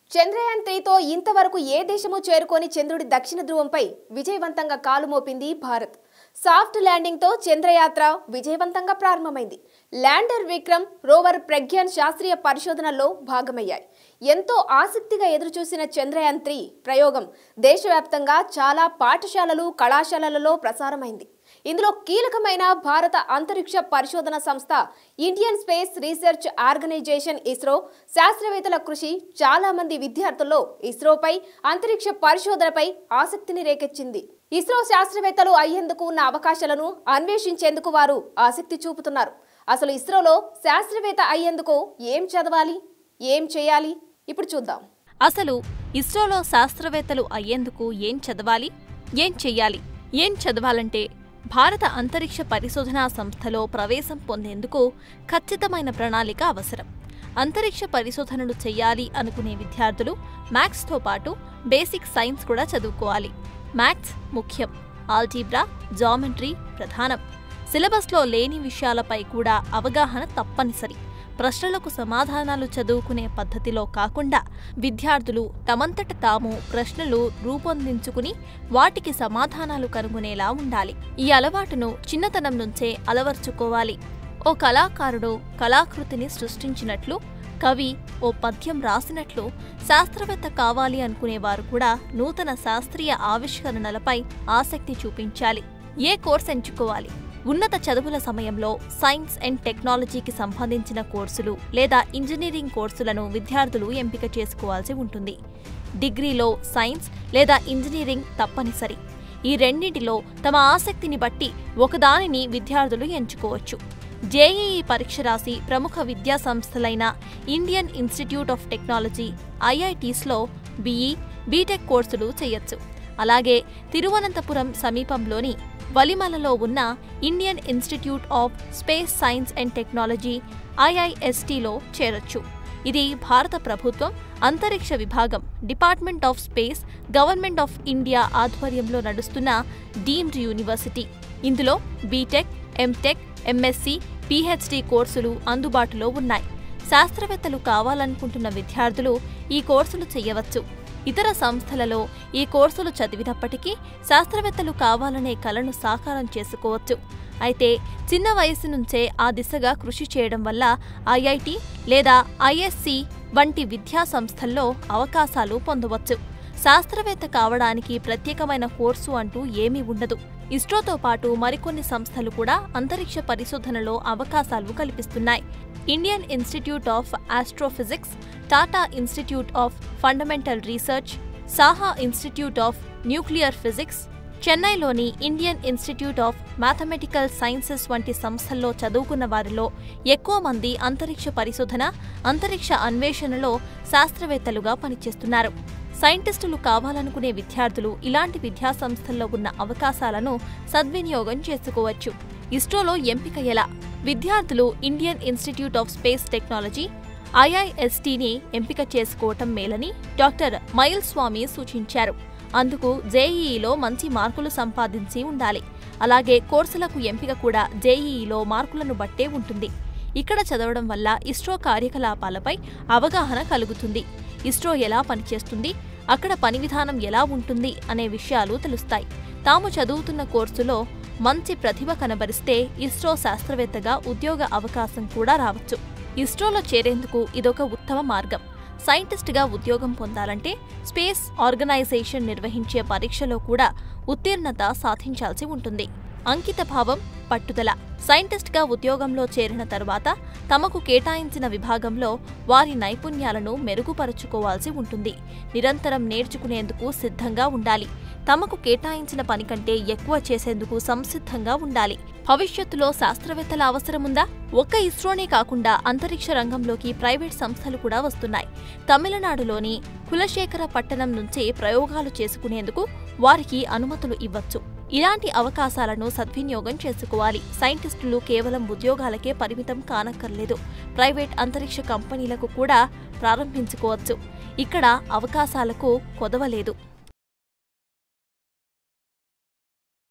చంద్రయాన్ త్రీతో ఇంతవరకు ఏ దేశము చేరుకొని చంద్రుడి దక్షిణ ధ్రువంపై విజయవంతంగా కాలు మోపింది భారత్ సాఫ్ట్ ల్యాండింగ్తో చంద్రయాత్ర విజయవంతంగా ప్రారంభమైంది ల్యాండర్ విక్రమ్ రోవర్ ప్రజ్ఞాన్ శాస్త్రీయ పరిశోధనల్లో భాగమయ్యాయి ఎంతో ఆసక్తిగా ఎదురుచూసిన చంద్రయాన్ త్రీ ప్రయోగం దేశవ్యాప్తంగా చాలా పాఠశాలలు కళాశాలలలో ప్రసారమైంది ఇందులో కీలకమైన భారత అంతరిక్ష పరిశోధన సంస్థ Indian space research organisation ISRO శాస్త్రవేత్తల కృషి చాలా మంది విద్యార్థుల్లో ఇస్రోపై అంతరిక్ష పరిశోధనపై ఆసక్తిని రేకెచ్చింది ఇస్రో శాస్త్రవేత్తలు అయ్యేందుకు ఉన్న అవకాశాలను అన్వేషించేందుకు వారు ఆసక్తి చూపుతున్నారు అసలు ఇస్రోలో శాస్త్రవేత్త అయ్యేందుకు ఏం చదవాలి ఏం చేయాలి ఇప్పుడు చూద్దాం అసలు ఇస్రోలో శాస్త్రవేత్తలు అయ్యేందుకు ఏం చదవాలి ఏం చెయ్యాలి ఏం చదవాలంటే భారత అంతరిక్ష పరిశోధనా సంస్థలో ప్రవేశం పొందేందుకు ఖచ్చితమైన ప్రణాళిక అవసరం అంతరిక్ష పరిశోధనలు చెయ్యాలి అనుకునే విద్యార్థులు మ్యాథ్స్తో పాటు బేసిక్ సైన్స్ కూడా చదువుకోవాలి మ్యాథ్స్ ముఖ్యం ఆల్జీబ్రా జామెట్రీ ప్రధానం సిలబస్లో లేని విషయాలపై కూడా అవగాహన తప్పనిసరి ప్రశ్నలకు సమాధానాలు చదువుకునే పద్ధతిలో కాకుండా విద్యార్థులు తమంతట తాము ప్రశ్నలు రూపొందించుకుని వాటికి సమాధానాలు కనుగొనేలా ఉండాలి ఈ అలవాటును చిన్నతనం నుంచే అలవర్చుకోవాలి ఓ కళాకారుడు కళాకృతిని సృష్టించినట్లు కవి ఓ పద్యం రాసినట్లు శాస్త్రవేత్త కావాలి అనుకునేవారు కూడా నూతన శాస్త్రీయ ఆవిష్కరణలపై ఆసక్తి చూపించాలి ఏ కోర్స్ ఎంచుకోవాలి ఉన్నత చదువుల సమయంలో సైన్స్ అండ్ టెక్నాలజీకి సంబంధించిన కోర్సులు లేదా ఇంజనీరింగ్ కోర్సులను విద్యార్థులు ఎంపిక చేసుకోవాల్సి ఉంటుంది డిగ్రీలో సైన్స్ లేదా ఇంజనీరింగ్ తప్పనిసరి ఈ రెండింటిలో తమ ఆసక్తిని బట్టి ఒకదానిని విద్యార్థులు ఎంచుకోవచ్చు జేఈఈ పరీక్ష రాసి ప్రముఖ విద్యా సంస్థలైన ఇండియన్ ఇన్స్టిట్యూట్ ఆఫ్ టెక్నాలజీ ఐఐటీస్లో బీఈ బీటెక్ కోర్సులు చేయొచ్చు అలాగే తిరువనంతపురం సమీపంలోని వలిమలలో ఉన్న Indian institute of space science and technology ఐఐఎస్టీలో చేరొచ్చు ఇది భారత ప్రభుత్వం అంతరిక్ష విభాగం department of space government of India ఆధ్వర్యంలో నడుస్తున్న డీమ్డ్ యూనివర్సిటీ ఇందులో బీటెక్ ఎంటెక్ ఎంఎస్సి పీహెచ్డీ కోర్సులు అందుబాటులో ఉన్నాయి శాస్త్రవేత్తలు కావాలనుకుంటున్న విద్యార్థులు ఈ కోర్సులు చేయవచ్చు ఇతర సంస్థలలో ఈ కోర్సులు చదివినప్పటికీ శాస్త్రవేత్తలు కావాలనే కలను సాకారం చేసుకోవచ్చు అయితే చిన్న వయసు నుంచే ఆ దిశగా కృషి చేయడం వల్ల ఐఐటి లేదా ఐఎస్సి వంటి విద్యా సంస్థల్లో అవకాశాలు పొందవచ్చు శాస్త్రవేత్త కావడానికి ప్రత్యేకమైన కోర్సు అంటూ ఏమీ ఉండదు ఇస్రోతో పాటు మరికొన్ని సంస్థలు కూడా అంతరిక్ష పరిశోధనలో అవకాశాలు కల్పిస్తున్నాయి Indian institute of astrophysics Tata institute of fundamental research Saha institute of nuclear physics చెన్నైలోని Indian institute of mathematical sciences వంటి సంస్థల్లో చదువుకున్న వారిలో ఎక్కువ మంది అంతరిక్ష పరిశోధన అంతరిక్ష అన్వేషణలో శాస్త్రవేత్తలుగా పనిచేస్తున్నారు సైంటిస్టులు కావాలనుకునే విద్యార్థులు ఇలాంటి విద్యా సంస్థల్లో ఉన్న అవకాశాలను సద్వినియోగం చేసుకోవచ్చు ఇస్రోలో ఎంపిక ఎలా విద్యార్థులు Indian institute of space technology ఐఐఎస్టీని ఎంపిక చేసుకోవటం మేలని డాక్టర్ మైల్ స్వామి సూచించారు అందుకు జేఈఈలో మంచి మార్కులు సంపాదించి ఉండాలి అలాగే కోర్సులకు ఎంపిక కూడా జేఈఈలో మార్కులను బట్టే ఉంటుంది ఇక్కడ చదవడం వల్ల ఇస్రో కార్యకలాపాలపై అవగాహన కలుగుతుంది ఇస్రో ఎలా పనిచేస్తుంది అక్కడ పని విధానం ఎలా ఉంటుంది అనే విషయాలు తెలుస్తాయి తాము చదువుతున్న కోర్సులో మంచి ప్రతిభ కనబరిస్తే ఇస్రో శాస్త్రవేత్తగా ఉద్యోగ అవకాశం కూడా రావచ్చు ఇస్రోలో చేరేందుకు ఇదొక ఉత్తమ మార్గం సైంటిస్ట్గా ఉద్యోగం పొందాలంటే స్పేస్ ఆర్గనైజేషన్ నిర్వహించే పరీక్షలో కూడా ఉత్తీర్ణత సాధించాల్సి ఉంటుంది అంకితభావం పట్టుదల సైంటిస్ట్గా ఉద్యోగంలో చేరిన తరువాత తమకు కేటాయించిన విభాగంలో వారి నైపుణ్యాలను మెరుగుపరుచుకోవాల్సి ఉంటుంది నిరంతరం నేర్చుకునేందుకు సిద్ధంగా ఉండాలి తమకు కేటాయించిన పని కంటే ఎక్కువ చేసేందుకు సంసిద్ధంగా ఉండాలి భవిష్యత్తులో శాస్త్రవేత్తల అవసరముందా ఒక్క ఇస్రోనే కాకుండా అంతరిక్ష రంగంలోకి ప్రైవేట్ సంస్థలు కూడా వస్తున్నాయి తమిళనాడులోని కులశేఖర పట్టణం నుంచి ప్రయోగాలు చేసుకునేందుకు వారికి అనుమతులు ఇవ్వచ్చు ఇలాంటి అవకాశాలను సద్వినియోగం చేసుకోవాలి సైంటిస్టులు కేవలం ఉద్యోగాలకే పరిమితం కానక్కర్లేదు ప్రైవేట్ అంతరిక్ష కంపెనీలకు కూడా ప్రారంభించుకోవచ్చు ఇక్కడ అవకాశాలకు కొదవలేదు